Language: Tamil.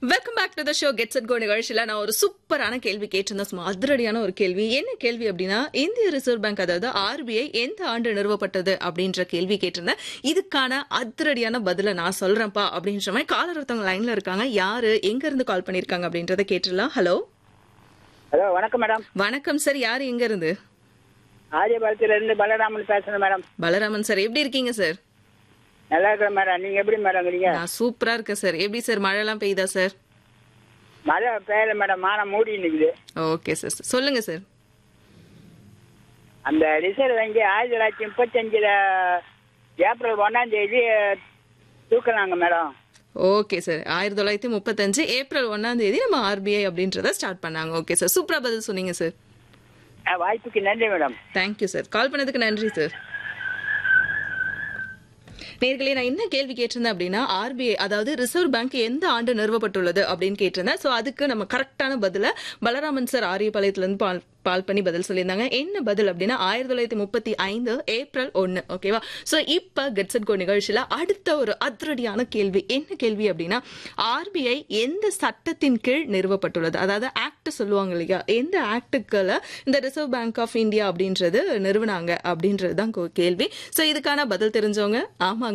welcome back to the show get set go நிகழ்ச்சியில நான் ஒரு சூப்பரான கேள்வி கேட்டிருந்தேன் சும்மா அதிரடியான ஒரு கேள்வி என்ன கேள்வி அப்படின்னா இந்திய ரிசர்வ் பேங்க் அதாவது ஆர்பிஐ எந்த ஆண்டு நிறுவப்பட்டது அப்படின்ற கேள்வி கேட்டிருந்தேன் இதுக்கான அதிரடியான பதில நான் சொல்றேன்ப்பா அப்படின்ற மாதிரி காலர் ஒருத்தவங்க லைன்ல இருக்காங்க யாரு எங்க இருந்து கால் பண்ணிருக்காங்க அப்படின்றத கேட்டுடலாம் ஹலோ ஹலோ வணக்கம் மேடம் வணக்கம் சார் யார் எங்க இருந்து ஆரியபாளத்துல இருந்து பலராமன் பேசுறேன் மேடம் பலராமன் சார் எப்படி இருக்கீங்க சார் நல்லா இருக்கிறேன் மேடம் நீங்க எப்படி மேடம் இருக்கீங்க நான் சூப்பரா இருக்கேன் சார் எப்படி சார் மழை எல்லாம் பெய்யுதா சார் மழை பெய்யல மேடம் மானம் மூடி நிக்குது ஓகே சார் சொல்லுங்க சார் அந்த ரிசர்வ் வங்கி ஆயிரத்தி தொள்ளாயிரத்தி முப்பத்தஞ்சுல ஏப்ரல் ஒன்னாம் தேதி தூக்கினாங்க மேடம் ஓகே சார் ஆயிரத்தி தொள்ளாயிரத்தி முப்பத்தஞ்சு ஏப்ரல் ஒன்னாம் தேதி நம்ம ஆர்பிஐ அப்படின்றத ஸ்டார்ட் பண்ணாங்க ஓகே சார் சூப்பரா பதில் சொன்னீங்க சார் அஹ், வாய்ப்புக்கு நன்றி மேடம் தேங்க்யூ சார் கால் பண்ணதுக்கு நன்றி சார் நேர்களே நான் என்ன கேள்வி கேட்டிருந்தேன் அப்படின்னா ஆர்பிஐ அதாவது ரிசர்வ் பேங்க் எந்த ஆண்டு நிறுவப்பட்டுள்ளது அப்படின்னு கேட்டிருந்தேன் ஸோ அதுக்கு நம்ம கரெக்டான பதில பலராமன் சார் ஆரியபாளையத்துலேருந்து பால் பால் பண்ணி பதில் சொல்லியிருந்தாங்க என்ன பதில் அப்படின்னா ஆயிரத்தி தொள்ளாயிரத்தி முப்பத்தி ஐந்து ஏப்ரல் ஒன்று ஓகேவா ஸோ இப்போ கெட்ஸட் கோ நிகழ்ச்சியில் அடுத்த ஒரு அதிரடியான கேள்வி என்ன கேள்வி அப்படின்னா ஆர்பிஐ எந்த சட்டத்தின் கீழ் நிறுவப்பட்டுள்ளது அதாவது ஆக்ட் சொல்லுவாங்க இல்லையா எந்த ஆக்டுக்களை இந்த ரிசர்வ் பேங்க் ஆஃப் இந்தியா அப்படின்றது நிறுவனாங்க அப்படின்றது தான் கோ- கேள்வி ஸோ இதுக்கான பதில் தெரிஞ்சவங்க ஆமாங்க